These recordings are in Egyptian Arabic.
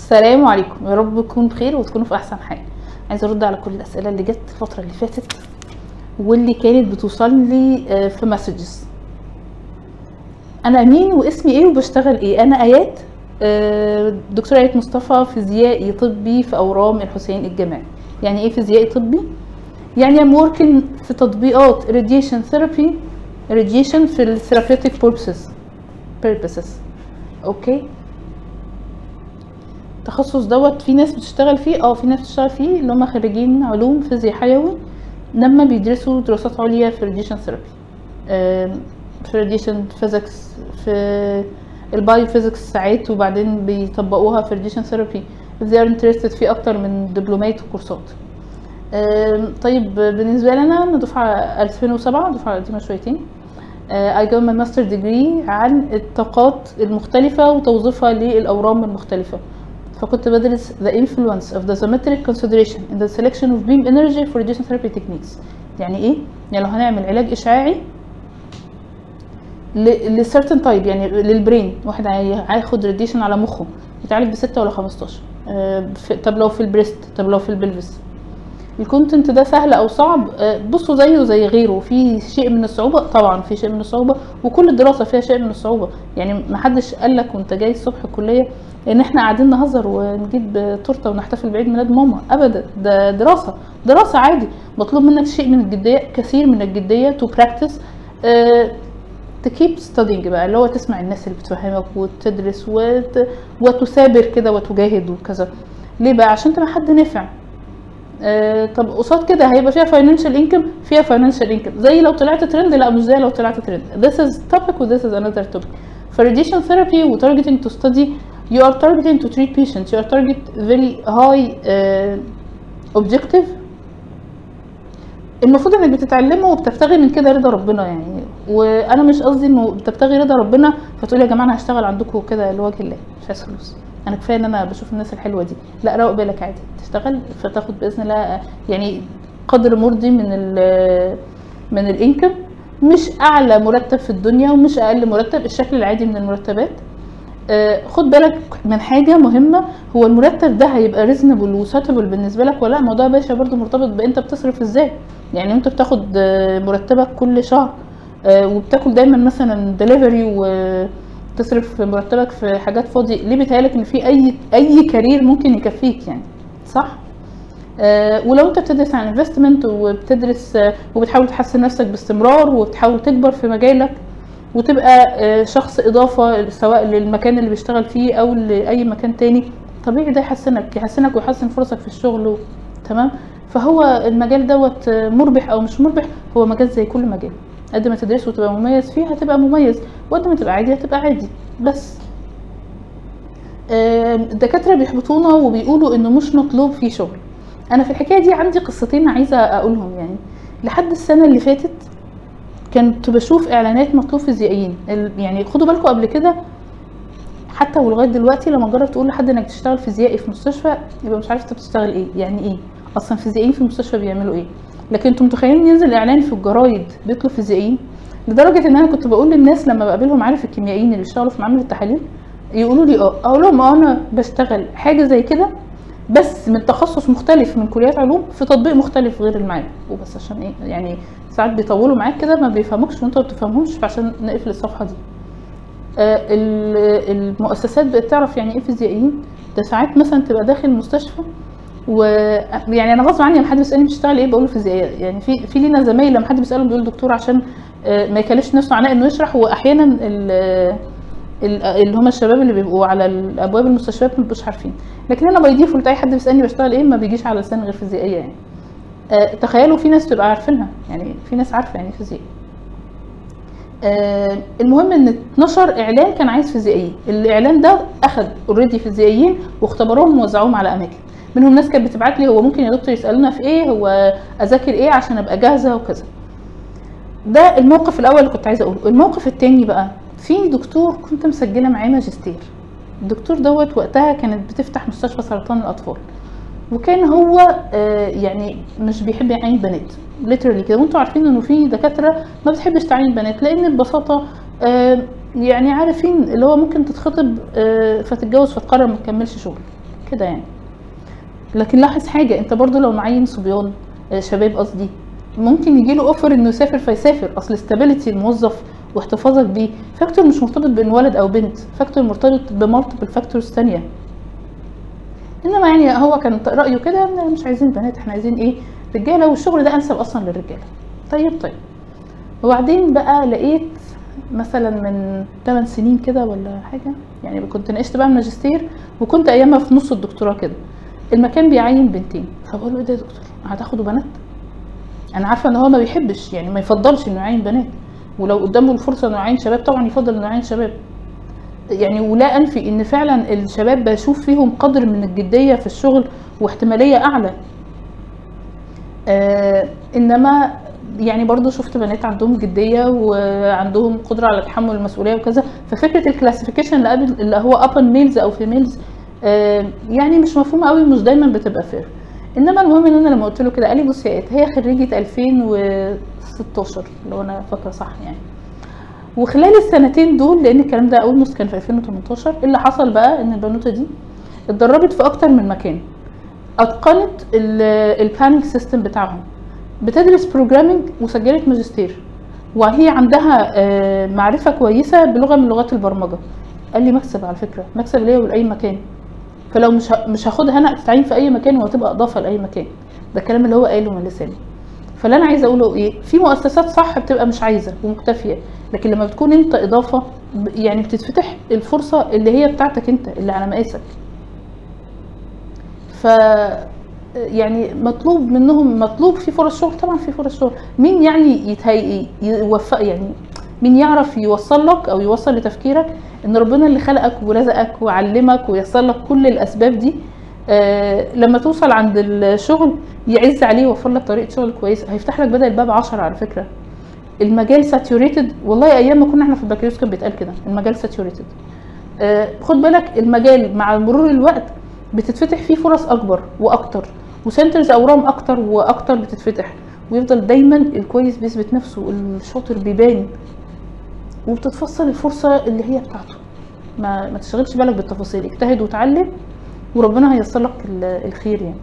السلام عليكم يا رب تكونوا بخير وتكونوا في احسن حال عايزه ارد على كل الاسئله اللي جت الفتره اللي فاتت واللي كانت بتوصل لي آه، في مسجز انا مين واسمي ايه وبشتغل ايه انا ايات آه، دكتوره ايات مصطفى فيزيائي طبي في اورام الحسين الجامعي يعني ايه فيزيائي طبي يعني ام working في تطبيقات radiation therapy radiation في ال therapeutic purposes purposes اوكي التخصص دوت في ناس بتشتغل فيه اه في ناس بتشتغل فيه اللي هم خريجين علوم فيزياء حيوي لما بيدرسوا دراسات عليا في radiation therapy آم، في radiation physics في البايو فيزيكس ساعات وبعدين بيطبقوها في radiation therapy if they are interested في اكتر من دبلومات وكورسات آم، طيب بالنسبه لي انا انا دفعه 2007 دفعه قديمه شويتين آه، I got my master degree عن الطاقات المختلفة وتوظيفها للأورام المختلفة فكنت بدرس the influence of the symmetric consideration in the selection of beam energy for radiation therapy techniques يعني ايه؟ يعني لو هنعمل علاج إشعاعي ل certain type يعني للبرين واحد هي- هياخد راديشن على مخه يتعالج بستة ولا 15 آه، في- طب لو في البريست طب لو في البلفس الكونتنت ده سهل او صعب آه، بصوا زيه زي غيره في شيء من الصعوبه طبعا في شيء من الصعوبه وكل الدراسه فيها شيء من الصعوبه يعني ما حدش قال لك وانت جاي الصبح الكليه ان احنا قاعدين نهزر ونجيب تورته ونحتفل بعيد ميلاد ماما ابدا ده دراسه دراسه عادي مطلوب منك شيء من الجديه كثير من الجديه تو براكتس تكيب ستادينج بقى اللي هو تسمع الناس اللي بتفهمك وتدرس وت... وتثابر كده وتجاهد وكذا ليه بقى عشان تبقى حد نافع آه، طب قصاد كده هيبقى فيها فاينانشال انكم فيها فاينانشال انكم زي لو طلعت ترند لا مش زي لو طلعت ترند this is topic و this is another topic for radiation therapy و targeting to study you are targeting to treat patients you are target very high uh, objective المفروض انك بتتعلمه وبتبتغي من كده رضا ربنا يعني وانا مش قصدي انه بتبتغي رضا ربنا فتقول يا جماعه انا هشتغل عندكم كده لوجه الله مش عايز فلوس انا كفايه ان انا بشوف الناس الحلوه دي لا روق بالك عادي تشتغل فتاخد باذن الله يعني قدر مرضي من ال من الانكم مش اعلى مرتب في الدنيا ومش اقل مرتب الشكل العادي من المرتبات آه، خد بالك من حاجه مهمه هو المرتب ده هيبقى ريزنبل وساتبل بالنسبه لك ولا لا الموضوع يا باشا برضو مرتبط بانت بتصرف ازاي يعني انت بتاخد آه، مرتبك كل شهر آه، وبتاكل دايما مثلا دليفري وتصرف مرتبك في حاجات فاضي ليه بيتهيألك ان في اي اي كارير ممكن يكفيك يعني صح آه، ولو انت بتدرس عن انفستمنت وبتدرس آه، وبتحاول تحسن نفسك باستمرار وبتحاول تكبر في مجالك وتبقى آه، شخص اضافه سواء للمكان اللي بيشتغل فيه او لاي مكان تاني طبيعي ده يحسنك يحسنك ويحسن فرصك في الشغل و... تمام فهو المجال دوت آه، مربح او مش مربح هو مجال زي كل مجال قد ما تدرسه وتبقى مميز فيه هتبقى مميز وقد ما تبقى عادي هتبقى عادي بس آه، الدكاتره بيحبطونا وبيقولوا انه مش مطلوب فيه شغل انا في الحكايه دي عندي قصتين عايزه اقولهم يعني لحد السنه اللي فاتت كنت بشوف اعلانات مطلوب فيزيائيين ال- يعني خدوا بالكم قبل كده حتى ولغايه دلوقتي لما جرب تقول لحد انك تشتغل فيزيائي في مستشفى يبقى مش عارف انت بتشتغل ايه يعني ايه اصلا فيزيائيين في المستشفى بيعملوا ايه لكن انتوا متخيلين ينزل اعلان في الجرايد بيطلب فيزيائيين لدرجه ان انا كنت بقول للناس لما بقابلهم عارف الكيميائيين اللي بيشتغلوا في معامل التحاليل يقولوا لي اه اقول لهم اه انا بشتغل حاجه زي كده بس من تخصص مختلف من كليات علوم في تطبيق مختلف غير المعامل وبس عشان ايه يعني ساعات بيطولوا معاك كده ما بيفهموكش وانت ما بتفهمهمش فعشان نقفل الصفحه دي آه، ال- المؤسسات بقت تعرف يعني ايه فيزيائيين ده ساعات مثلا تبقى داخل مستشفى و يعني انا غصب عني لما حد بيسالني بتشتغل ايه بقول له فيزيائيه يعني في في لينا زمايل لما حد بيسالهم بيقول دكتور عشان آه، ما يكلفش نفسه عناء انه يشرح واحيانا ال- ال- اللي هم الشباب اللي بيبقوا على ال- ابواب المستشفيات ما بيبقوش عارفين لكن انا باي ديفولت اي حد بيسالني بشتغل ايه ما بيجيش على لسان غير فيزيائيه يعني آه، تخيلوا في ناس تبقى عارفينها يعني في ناس عارفه يعني إيه فيزياء آه، المهم ان اتنشر اعلان كان عايز فيزيائيين الاعلان ده اخد اوريدي فيزيائيين واختبروهم ووزعوهم على اماكن منهم ناس كانت بتبعت لي هو ممكن يا دكتور يسالونا في ايه هو اذاكر ايه عشان ابقى جاهزه وكذا ده الموقف الاول اللي كنت عايزه اقوله الموقف التاني بقى في دكتور كنت مسجله معاه ماجستير الدكتور دوت وقتها كانت بتفتح مستشفى سرطان الاطفال وكان هو آه، يعني مش بيحب يعين البنات ليترالي كده وانتوا عارفين انه في دكاتره ما بتحبش تعين البنات لان ببساطه آه، يعني عارفين اللي هو ممكن تتخطب آه، فتتجوز فتقرر ما تكملش شغل كده يعني لكن لاحظ حاجه انت برضو لو معين صبيان آه، شباب قصدي ممكن يجي له اوفر انه يسافر فيسافر اصل استابيليتي الموظف واحتفاظك بيه فاكتور مش مرتبط بين ولد او بنت فاكتور مرتبط بمالتيبل فاكتورز تانية انما يعني هو كان رايه كده إن مش عايزين بنات احنا عايزين ايه رجاله والشغل ده انسب اصلا للرجاله طيب طيب وبعدين بقى لقيت مثلا من 8 سنين كده ولا حاجه يعني كنت ناقشت بقى ماجستير وكنت ايامها في نص الدكتوراه كده المكان بيعين بنتين فبقول له ايه ده يا دكتور هتاخدوا بنات انا عارفه ان هو ما بيحبش يعني ما يفضلش انه يعين بنات ولو قدامه الفرصه انه يعين شباب طبعا يفضل انه يعين شباب يعني ولا انفي ان فعلا الشباب بشوف فيهم قدر من الجديه في الشغل واحتماليه اعلى آه انما يعني برضو شفت بنات عندهم جديه وعندهم قدره على تحمل المسؤوليه وكذا ففكره الكلاسيفيكيشن اللي قبل اللي هو ابن ميلز او فيميلز آه يعني مش مفهومه قوي مش دايما بتبقى فير انما المهم ان انا لما قلت له كده قال لي بصي يا ايت هي خريجه 2016 لو انا فاكره صح يعني وخلال السنتين دول لان الكلام ده اول كان في 2018 اللي حصل بقى ان البنوته دي اتدربت في اكتر من مكان اتقنت البلاننج سيستم بتاعهم بتدرس بروجرامنج وسجلت ماجستير وهي عندها آه، معرفه كويسه بلغه من لغات البرمجه قال لي مكسب على فكره مكسب ليا ولاي مكان فلو مش ه- مش هاخدها انا تتعين في اي مكان وهتبقى اضافه لاي مكان ده الكلام اللي هو قايله من لساني فاللي انا عايزه اقوله ايه في مؤسسات صح بتبقى مش عايزه ومكتفيه لكن لما بتكون انت اضافه ب- يعني بتتفتح الفرصه اللي هي بتاعتك انت اللي على مقاسك ف يعني مطلوب منهم مطلوب في فرص شغل طبعا في فرص شغل مين يعني يتهي يوفق يعني مين يعرف يوصل لك او يوصل لتفكيرك ان ربنا اللي خلقك ورزقك وعلمك ويسر لك كل الاسباب دي آه لما توصل عند الشغل يعز عليه ويوفر لك طريقه شغل كويسه هيفتح لك بدل الباب 10 على فكره المجال ساتوريتد والله ايام ما كنا احنا في البكالوريوس كان بيتقال كده المجال ساتوريتد آه خد بالك المجال مع مرور الوقت بتتفتح فيه فرص اكبر واكتر وسنترز اورام اكتر واكتر بتتفتح ويفضل دايما الكويس بيثبت نفسه الشاطر بيبان وبتتفصل الفرصه اللي هي بتاعته ما ما تشغلش بالك بالتفاصيل اجتهد وتعلم وربنا هييسر لك ال- الخير يعني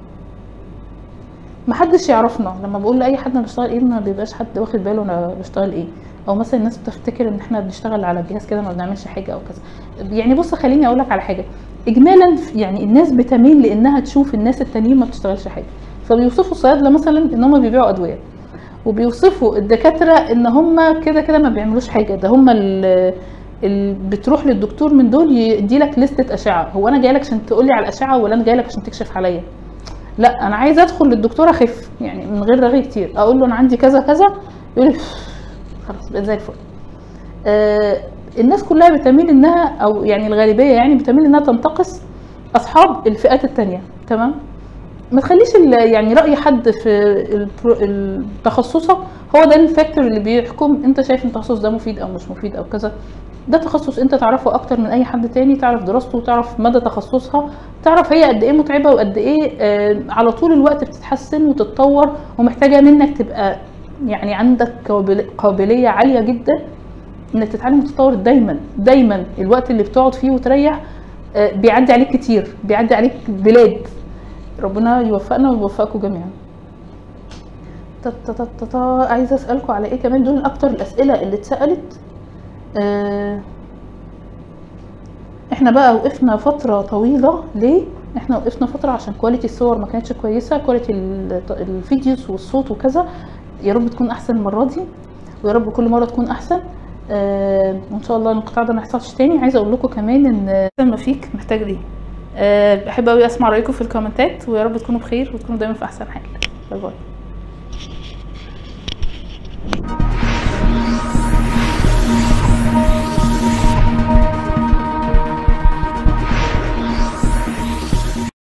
محدش يعرفنا لما بقول لاي حد انا بشتغل ايه ما بيبقاش حد واخد باله انا بشتغل ايه او مثلا الناس بتفتكر ان احنا بنشتغل على الجهاز كده ما بنعملش حاجه او كذا يعني بص خليني اقول لك على حاجه اجمالا يعني الناس بتميل لانها تشوف الناس التانيين ما بتشتغلش حاجه فبيوصفوا الصيادله مثلا ان هم بيبيعوا ادويه وبيوصفوا الدكاتره ان هم كده كده ما بيعملوش حاجه ده هم ال ال- بتروح للدكتور من دول يدي لك لستة أشعة هو أنا جاي لك عشان تقول لي على الأشعة ولا أنا جاي لك عشان تكشف عليا لا أنا عايزة أدخل للدكتور أخف يعني من غير رغي كتير أقول له أنا عندي كذا كذا يقول لي خلاص بقيت زي الفل آه الناس كلها بتميل إنها أو يعني الغالبية يعني بتميل إنها تنتقص أصحاب الفئات التانية تمام ما تخليش ال- يعني رأي حد في البرو- التخصصك هو ده الفاكتور اللي بيحكم انت شايف التخصص ده مفيد او مش مفيد او كذا ده تخصص انت تعرفه اكتر من اي حد تاني تعرف دراسته وتعرف مدى تخصصها تعرف هي قد ايه متعبه وقد ايه آه على طول الوقت بتتحسن وتتطور ومحتاجه منك تبقى يعني عندك قابل- قابليه عاليه جدا انك تتعلم وتتطور دايما دايما الوقت اللي بتقعد فيه وتريح آه بيعدي عليك كتير بيعدي عليك بلاد ربنا يوفقنا ويوفقكم جميعا تا- تا- تا- تا- تا. عايزه اسالكم على ايه كمان دول اكتر الاسئله اللي اتسالت آه، احنا بقى وقفنا فتره طويله ليه احنا وقفنا فتره عشان كواليتي الصور ما كانتش كويسه كواليتي ال- الفيديوز والصوت وكذا يا رب تكون احسن المره دي ويا رب كل مره تكون احسن آه وان شاء الله الانقطاع ده ما يحصلش تاني عايزه اقول لكم كمان ان ما فيك محتاج ليه أه بحب قوي اسمع رايكم في الكومنتات ويا رب تكونوا بخير وتكونوا دايما في احسن حال باي باي